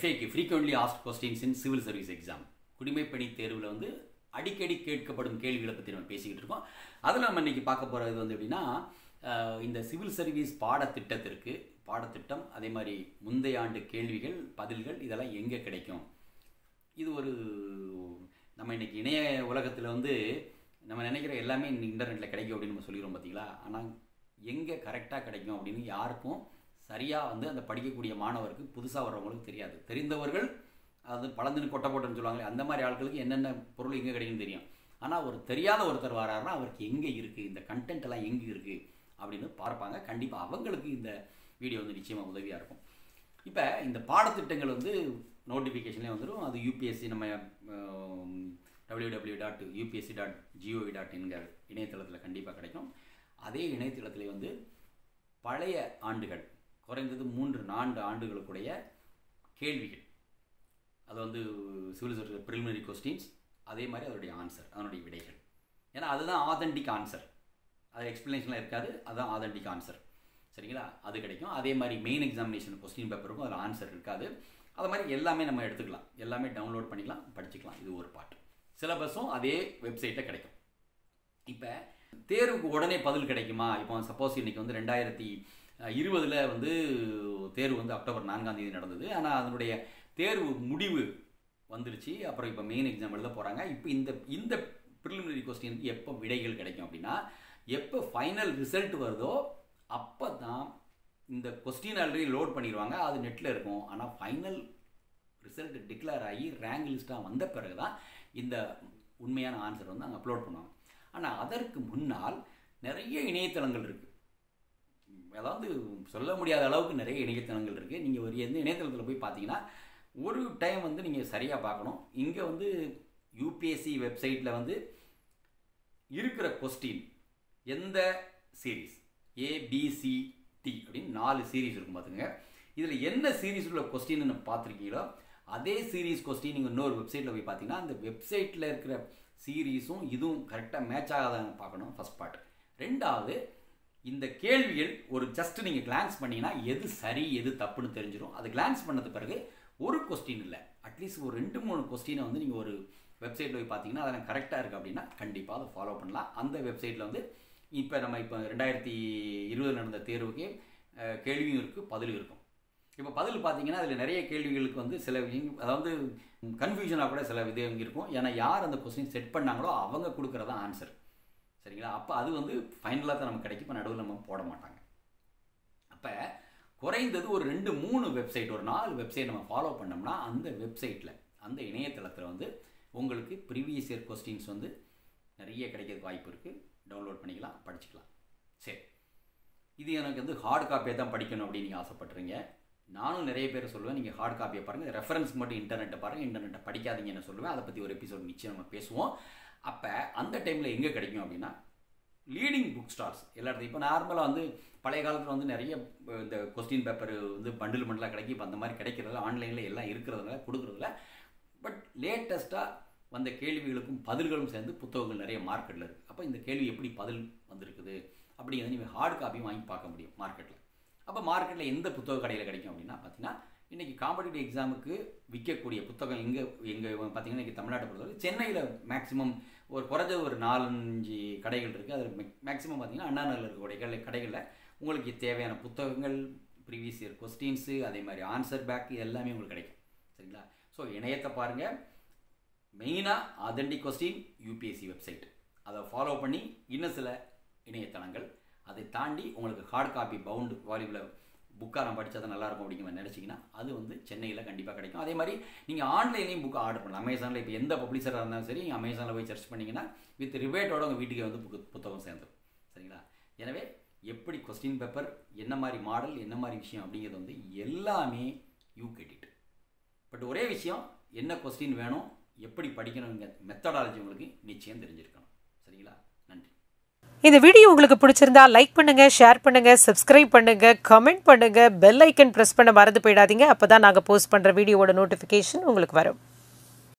எஃப்ஏக்கு frequently asked questions in civil service exam குடிமைப்பணி தேர்வில் வந்து அடிக்கடி கேட்கப்படும் கேள்விகளை பற்றி நம்ம பேசிக்கிட்டு இருக்கோம் அதில் நம்ம இன்னைக்கு பார்க்க போகிறது வந்து எப்படின்னா அஹ், இந்த சிவில் சர்வீஸ் பாடத்திட்டத்திற்கு பாடத்திட்டம் அதே மாதிரி முந்தைய ஆண்டு கேள்விகள் பதில்கள் இதெல்லாம் எங்கே கிடைக்கும் இது ஒரு நம்ம இன்னைக்கு இணைய உலகத்தில் வந்து நம்ம நினைக்கிற எல்லாமே இன்டர்நெட்டில் கிடைக்கும் அப்படின்னு நம்ம சொல்லிடுறோம் பார்த்தீங்களா ஆனால் எங்கே கரெக்டாக கிடைக்கும் அப்படின்னு யாருக்கும் சரியாக வந்து அந்த படிக்கக்கூடிய மாணவருக்கு புதுசாக வர்றவங்களுக்கு தெரியாது தெரிந்தவர்கள் அது பழந்துன்னு கொட்டை போட்டோன்னு சொல்லுவாங்களே அந்த மாதிரி ஆட்களுக்கு என்னென்ன பொருள் எங்கே கிடைக்கும்னு தெரியும் ஆனால் ஒரு தெரியாத ஒருத்தர் வராருன்னா அவருக்கு எங்கே இருக்குது இந்த கண்டென்ட் எல்லாம் எங்கே இருக்குது அப்படின்னு பார்ப்பாங்க கண்டிப்பாக அவங்களுக்கு இந்த வீடியோ வந்து நிச்சயமாக உதவியாக இருக்கும் இப்போ இந்த பாடத்திட்டங்கள் வந்து நோட்டிஃபிகேஷன்லேயே வந்துடும் அது யூபிஎஸ்சி நம்ம W W dot UPSC dot GOV dot என்கிற இணையதளத்தில் கண்டிப்பாக கிடைக்கும் அதே இணையதளத்தில் வந்து பழைய ஆண்டுகள் குறைந்தது மூன்று நான்கு ஆண்டுகளுக்குடைய கேள்விகள் அது வந்து சிவில் சர்வீஸ் ப்ரிலிமினரி கொஸ்டின்ஸ் அதே மாதிரி அதனுடைய ஆன்சர் அதனுடைய விடைகள் ஏன்னா அதுதான் ஆதென்டிக் ஆன்சர் அது எக்ஸ்ப்ளனேஷன்லாம் இருக்காது அதுதான் ஆதென்டிக் ஆன்சர் சரிங்களா அது கிடைக்கும் அதே மாதிரி மெயின் எக்ஸாமினேஷன் கொஸ்டின் பேப்பருக்கும் அதில் ஆன்சர் இருக்காது அது மாதிரி எல்லாமே நம்ம எடுத்துக்கலாம் எல்லாமே டவுன்லோட் பண்ணிக்கலாம் படிச்சுக்கலாம் இது ஒரு பாட்டு சிலபஸும் அதே வெப்சைட்டில் கிடைக்கும் இப்போ தேர்வுக்கு உடனே பதில் கிடைக்குமா இப்போ சப்போஸ் இன்னைக்கு வந்து ரெண்டாயிரத்தி இருபதில் வந்து தேர்வு வந்து அக்டோபர் நான்காம் தேதி நடந்தது ஆனால் அதனுடைய தேர்வு முடிவு வந்துருச்சு அப்புறம் இப்போ மெயின் எக்ஸாம் எழுத போகிறாங்க இப்போ இந்த இந்த ப்ரிலிமினரி கொஸ்டினுக்கு எப்போ விடைகள் கிடைக்கும் அப்படின்னா எப்போ ஃபைனல் ரிசல்ட் வருதோ அப்போ தான் இந்த கொஸ்டின் ஆல்ரெடி லோட் பண்ணிடுவாங்க அது நெட்டில் இருக்கும் ஆனால் ஃபைனல் ரிசல்ட் டிக்ளேர் ஆகி ரேங்க் லிஸ்ட்டாக வந்த பிறகு தான் இந்த உண்மையான ஆன்சர் வந்து அங்கே அப்லோட் பண்ணுவாங்க ஆனால் அதற்கு முன்னால் நிறைய இணையதளங்கள் இருக்குது அதாவது சொல்ல முடியாத அளவுக்கு நிறைய இணையதளங்கள் இருக்குது நீங்கள் ஒரு எந்த இணையதளத்தில் போய் பார்த்தீங்கன்னா ஒரு டைம் வந்து நீங்கள் சரியாக பார்க்கணும் இங்கே வந்து யூபிஎஸ்சி வெப்சைட்டில் வந்து இருக்கிற கொஸ்டின் எந்த சீரீஸ் ஏபிசிடி அப்படின்னு நாலு சீரீஸ் இருக்கும் பார்த்துங்க இதில் என்ன சீரீஸ் உள்ள கொஸ்டின் பார்த்துருக்கீங்களோ அதே சீரீஸ் கொஸ்டின் நீங்கள் இன்னொரு வெப்சைட்டில் போய் பார்த்தீங்கன்னா அந்த வெப்சைட்டில் இருக்கிற சீரீஸும் இதுவும் கரெக்டாக மேட்ச் ஆகாதான்னு பார்க்கணும் ஃபர்ஸ்ட் பார்ட் ரெண்டாவது இந்த கேள்விகள் ஒரு ஜஸ்ட் நீங்கள் கிளான்ஸ் பண்ணீங்கன்னா எது சரி எது தப்புன்னு தெரிஞ்சிடும் அது கிளான்ஸ் பண்ணது பிறகு ஒரு கொஸ்டின் இல்லை அட்லீஸ்ட் ஒரு ரெண்டு மூணு கொஸ்டினை வந்து நீங்கள் ஒரு வெப்சைட்டில் போய் பார்த்தீங்கன்னா அதெல்லாம் கரெக்டாக இருக்குது அப்படின்னா கண்டிப்பாக அதை ஃபாலோ பண்ணலாம் அந்த வெப்சைட்டில் வந்து இப்போ நம்ம இப்போ ரெண்டாயிரத்தி இருபது நடந்த தேர்வுக்கு அஹ், கேள்வியும் இருக்குது பதிலும் இருக்கும் இப்போ பதில் பார்த்தீங்கன்னா அதில் நிறைய கேள்விகளுக்கு வந்து சில விஷயங்கள் அதாவது கன்ஃபியூஷனாக கூட சில விதம் இருக்கும் ஏன்னா யார் அந்த கொஸ்டின் செட் பண்ணாங்களோ அவங்க கொடுக்குறதா ஆன்சர் சரிங்களா அப்போ அது வந்து ஃபைனலாக தான் நமக்கு கிடைக்கும் இப்போ நடுவில் நம்ம போட மாட்டாங்க அப்போ குறைந்தது ஒரு ரெண்டு மூணு வெப்சைட் ஒரு நாலு வெப்சைட் நம்ம ஃபாலோ பண்ணோம்னா அந்த வெப்சைட்டில் அந்த இணையதளத்தில் வந்து உங்களுக்கு ப்ரீவியஸ் இயர் கொஸ்டின்ஸ் வந்து நிறைய கிடைக்கிறதுக்கு வாய்ப்பு இருக்குது டவுன்லோட் பண்ணிக்கலாம் படிச்சுக்கலாம் சரி இது எனக்கு வந்து ஹார்ட் காப்பியை தான் படிக்கணும் அப்படின்னு நீங்கள் ஆசைப்பட்றீங்க நானும் நிறைய பேர் சொல்லுவேன் நீங்கள் ஹார்ட் காப்பியை பாருங்கள் ரெஃபரன்ஸ் மட்டும் இன்டர்நெட்டை பாருங்கள் இன்டர்நெட்டை படிக்காதீங்கன்னு சொல்லுவேன் அதை பற்றி ஒரு எபிசோட் நிச்சயம் நம்ம பேசுவோம் அப்போ அந்த டைமில் எங்கே கிடைக்கும் அப்படின்னா லீடிங் புக் ஸ்டால்ஸ் எல்லா இடத்துலையும் இப்போ நார்மலாக வந்து பழைய காலத்தில் வந்து நிறைய அஹ், இந்த கொஸ்டின் பேப்பர் வந்து பண்டில் பண்டலாக கிடைக்கும் இப்போ அந்த மாதிரி கிடைக்கிறதுல ஆன்லைனில் எல்லாம் இருக்கிறதுனால கொடுக்குறதுல பட் லேட்டஸ்ட்டாக வந்த கேள்விகளுக்கும் பதில்களும் சேர்ந்து புத்தகங்கள் நிறைய மார்க்கெட்டில் இருக்குது அப்போ இந்த கேள்வி எப்படி பதில் வந்திருக்குது அப்படிங்கிறத நீங்கள் ஹார்ட் காப்பியும் வாங்கி பார்க்க முடியும் மார்க்கெட்டில் அப்போ மார்க்கெட்டில் எந்த புத்தக கடையில் கிடைக்கும் அப்படின்னா பார்த்தீங்கன்னா இன்றைக்கி காம்படிட்டிவ் எக்ஸாமுக்கு விற்கக்கூடிய புத்தகம் எங்கே எங்கே பார்த்தீங்கன்னா இன்றைக்கி தமிழ்நாட்டை பொறுத்தவரை சென்னையில் மேக்ஸிமம் ஒரு குறைஞ்ச ஒரு நாலஞ்சு கடைகள் இருக்குது அதில் மேக்ஸிமம் பார்த்தீங்கன்னா அண்ணா நகரில் இருக்கக்கூடிய கடை கடைகளில் உங்களுக்கு தேவையான புத்தகங்கள் ப்ரீவியஸ் இயர் கொஸ்டின்ஸு அதே மாதிரி ஆன்சர் பேக் எல்லாமே உங்களுக்கு கிடைக்கும் சரிங்களா ஸோ இணையத்தை பாருங்கள் மெயினாக அதென்டிக் கொஸ்டின் யூபிஎஸ்சி வெப்சைட் அதை ஃபாலோ பண்ணி இன்னும் சில இணையதளங்கள் அதை தாண்டி உங்களுக்கு ஹார்ட் காப்பி பவுண்டு வால்யூமில் புக்காக நான் படித்தா தான் நல்லாயிருக்கும் அப்படிங்கிற மாதிரி நினச்சிங்கன்னா அது வந்து சென்னையில் கண்டிப்பாக கிடைக்கும் அதே மாதிரி நீங்கள் ஆன்லைன்லேயும் புக்கு ஆர்டர் பண்ணலாம் அமேசானில் இப்போ எந்த பப்ளிஷராக இருந்தாலும் சரி நீங்கள் அமேசானில் போய் சர்ச் பண்ணிங்கன்னா வித் ரிவேட்டோட உங்கள் வீட்டுக்கு வந்து புக்கு புத்தகம் சேர்ந்துடும் சரிங்களா எனவே எப்படி கொஸ்டின் பேப்பர் என்ன மாதிரி மாடல் என்ன மாதிரி விஷயம் அப்படிங்கிறது வந்து எல்லாமே யூ கெட்டிட் பட் ஒரே விஷயம் என்ன கொஸ்டின் வேணும் எப்படி படிக்கணுங்கிற மெத்தடாலஜி உங்களுக்கு நிச்சயம் தெரிஞ்சிருக்கணும் சரிங்களா நன்றி இந்த வீடியோ உங்களுக்கு பிடிச்சிருந்தா லைக் பண்ணுங்க ஷேர் பண்ணுங்க சப்ஸ்கிரைப் பண்ணுங்க கமெண்ட் பண்ணுங்க பெல் ஐக்கன் பிரஸ் பண்ண மறந்து போயிடாதீங்க அப்பதான் நாங்க போஸ்ட் பண்ற வீடியோவோட நோட்டிஃபிகேஷன் உங்களுக்கு வரும்